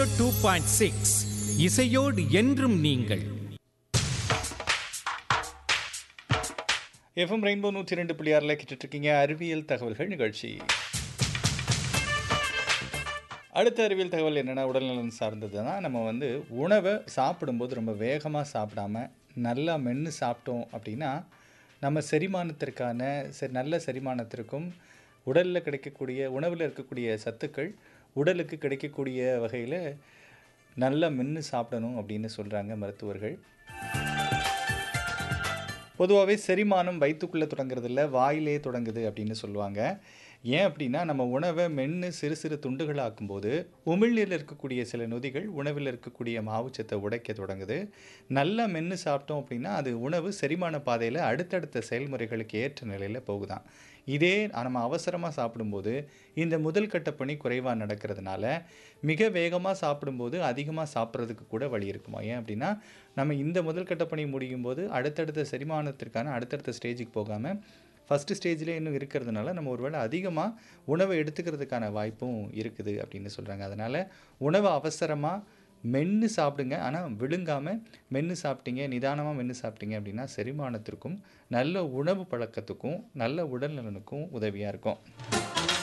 two point six இசையோடு என்றும் நீங்கள் எஃப்எம் ரெயின்போ நூற்றி ரெண்டு புள்ளி ஆறில் இருக்கீங்க அறிவியல் தகவல்கள் நிகழ்ச்சி அடுத்த அறிவியல் தகவல் என்னென்னா உடல்நலன் சார்ந்ததுன்னா நம்ம வந்து உணவை சாப்பிடும்போது ரொம்ப வேகமாக சாப்பிடாம நல்லா மென்று சாப்பிட்டோம் அப்படின்னா நம்ம செரிமானத்திற்கான சரி நல்ல செரிமானத்திற்கும் உடலில் கிடைக்கக்கூடிய உணவில் இருக்கக்கூடிய சத்துக்கள் உடலுக்கு கிடைக்கக்கூடிய வகையில் நல்லா மென்று சாப்பிடணும் அப்படின்னு சொல்கிறாங்க மருத்துவர்கள் பொதுவாகவே செரிமானம் வயிற்றுக்குள்ளே தொடங்குறதில்ல வாயிலே தொடங்குது அப்படின்னு சொல்லுவாங்க ஏன் அப்படின்னா நம்ம உணவை மென்று சிறு சிறு துண்டுகளாக்கும்போது உமிழ்நீரில் இருக்கக்கூடிய சில நொதிகள் உணவில் இருக்கக்கூடிய மாவுச்சத்தை உடைக்க தொடங்குது நல்லா மென்று சாப்பிட்டோம் அப்படின்னா அது உணவு செரிமான பாதையில் அடுத்தடுத்த செயல்முறைகளுக்கு ஏற்ற நிலையில் போகுதான் இதே நம்ம அவசரமாக சாப்பிடும்போது இந்த முதல் கட்ட பணி குறைவாக நடக்கிறதுனால மிக வேகமாக சாப்பிடும்போது அதிகமாக சாப்பிட்றதுக்கு கூட வழி இருக்குமா ஏன் அப்படின்னா நம்ம இந்த முதல் கட்ட பணி முடியும் போது அடுத்தடுத்த செரிமானத்திற்கான அடுத்தடுத்த ஸ்டேஜுக்கு போகாமல் ஃபஸ்ட்டு ஸ்டேஜ்லேயே இன்னும் இருக்கிறதுனால நம்ம ஒருவேளை அதிகமாக உணவை எடுத்துக்கிறதுக்கான வாய்ப்பும் இருக்குது அப்படின்னு சொல்கிறாங்க அதனால் உணவை அவசரமாக மென்று சாப்பிடுங்க ஆனால் விழுங்காமல் மென்று சாப்பிட்டீங்க நிதானமாக மென்று சாப்பிட்டீங்க அப்படின்னா செரிமானத்திற்கும் நல்ல உணவு பழக்கத்துக்கும் நல்ல உடல் நலனுக்கும் உதவியாக இருக்கும்